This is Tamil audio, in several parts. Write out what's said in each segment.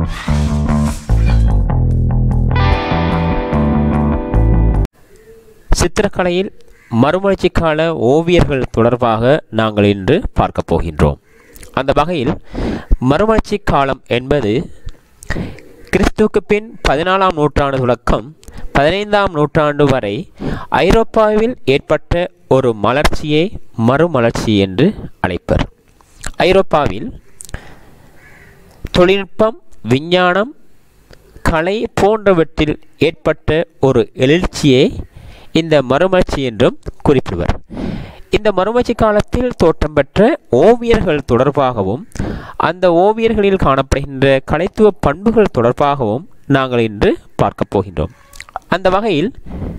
சித்திரக்கலையில் மறுமலர்ச்சி கால ஓவியர்கள் தொடர்பாக நாங்கள் இன்று பார்க்க போகின்றோம் அந்த வகையில் மறுமலர்ச்சி காலம் என்பது கிறிஸ்துவுக்கு பின் பதினாலாம் நூற்றாண்டு தொடக்கம் பதினைந்தாம் நூற்றாண்டு வரை ஐரோப்பாவில் ஏற்பட்ட ஒரு மலர்ச்சியை மறுமலர்ச்சி என்று அழைப்பர் ஐரோப்பாவில் தொழில்நுட்பம் விஞ்ஞானம் கலை போன்றவற்றில் ஏற்பட்ட ஒரு எழுச்சியை இந்த மறுமலர்ச்சி என்றும் குறிப்பிடுவர் இந்த மறுமலர்ச்சி காலத்தில் தோற்றம் பெற்ற ஓவியர்கள் தொடர்பாகவும் அந்த ஓவியர்களில் காணப்படுகின்ற கலைத்துவ பண்புகள் தொடர்பாகவும் நாங்கள் இன்று பார்க்க போகின்றோம் அந்த வகையில்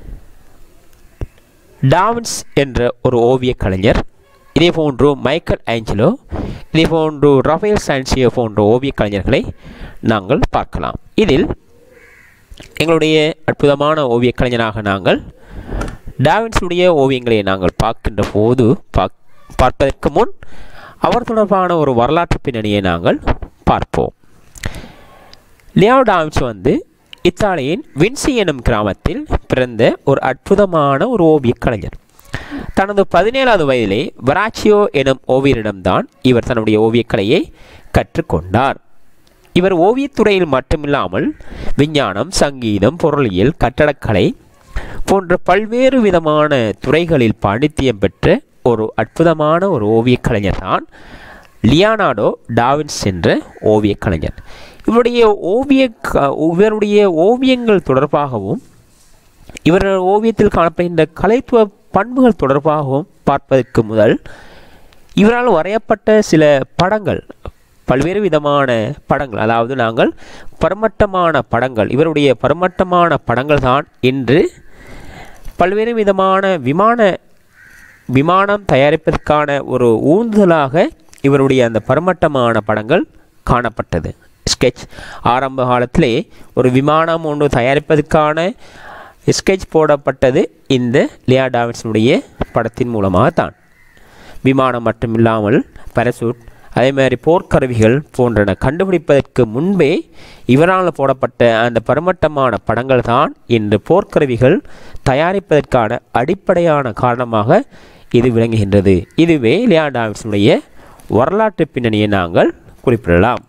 டாவின்ஸ் என்ற ஒரு ஓவிய கலைஞர் இதே போன்று மைக்கேல் ஆஞ்சலோ இதே போன்று ரஃபேல் சான்சியோ போன்ற ஓவிய கலைஞர்களை நாங்கள் பார்க்கலாம் இதில் எங்களுடைய அற்புதமான ஓவிய கலைஞராக நாங்கள் டாவின்ஸுடைய ஓவியங்களை நாங்கள் பார்க்கின்ற போது பார்ப்பதற்கு முன் அவர் தொடர்பான ஒரு வரலாற்று பின்னணியை நாங்கள் பார்ப்போம் லியோ டாவின்ஸ் வந்து இத்தாலியின் வின்சி எனும் கிராமத்தில் பிறந்த ஒரு அற்புதமான ஒரு ஓவிய கலைஞர் தனது பதினேழாவது வயதிலே வராச்சியோ எனும் ஓவியரிடம்தான் இவர் தன்னுடைய ஓவியக்கலையை கற்றுக்கொண்டார் இவர் ஓவியத்துறையில் மட்டுமில்லாமல் விஞ்ஞானம் சங்கீதம் பொருளியல் கட்டடக்கலை போன்ற பல்வேறு விதமான துறைகளில் பாண்டித்தியம் பெற்ற ஒரு அற்புதமான ஒரு ஓவிய கலைஞர் தான் லியானாடோ டாவின்ஸ் என்ற ஓவிய கலைஞர் இவருடைய ஓவிய இவருடைய ஓவியங்கள் தொடர்பாகவும் இவர்கள் ஓவியத்தில் காணப்படுகின்ற கலைத்துவ பண்புகள் தொடர்பாகவும் பார்ப்பதற்கு முதல் இவரால் வரையப்பட்ட சில படங்கள் பல்வேறு விதமான படங்கள் அதாவது நாங்கள் பரமட்டமான படங்கள் இவருடைய பரமட்டமான படங்கள் தான் இன்று பல்வேறு விதமான விமான விமானம் தயாரிப்பதற்கான ஒரு ஊந்துதலாக இவருடைய அந்த பரமட்டமான படங்கள் காணப்பட்டது ஸ்கெட்ச் ஆரம்ப காலத்திலே ஒரு விமானம் ஒன்று தயாரிப்பதற்கான ஸ்கெட்ச் போடப்பட்டது இந்த லியா டாவின்ஸுடைய படத்தின் மூலமாக தான் விமானம் மட்டுமில்லாமல் பரசூட் அதே மாதிரி போர்க்கருவிகள் போன்றன கண்டுபிடிப்பதற்கு முன்பே இவரால் போடப்பட்ட அந்த பரமட்டமான படங்கள் தான் இன்று போர்க்கருவிகள் தயாரிப்பதற்கான அடிப்படையான காரணமாக இது விளங்குகின்றது இதுவே லியா டாவின்ஸுடைய வரலாற்று பின்னணியை நாங்கள் குறிப்பிடலாம்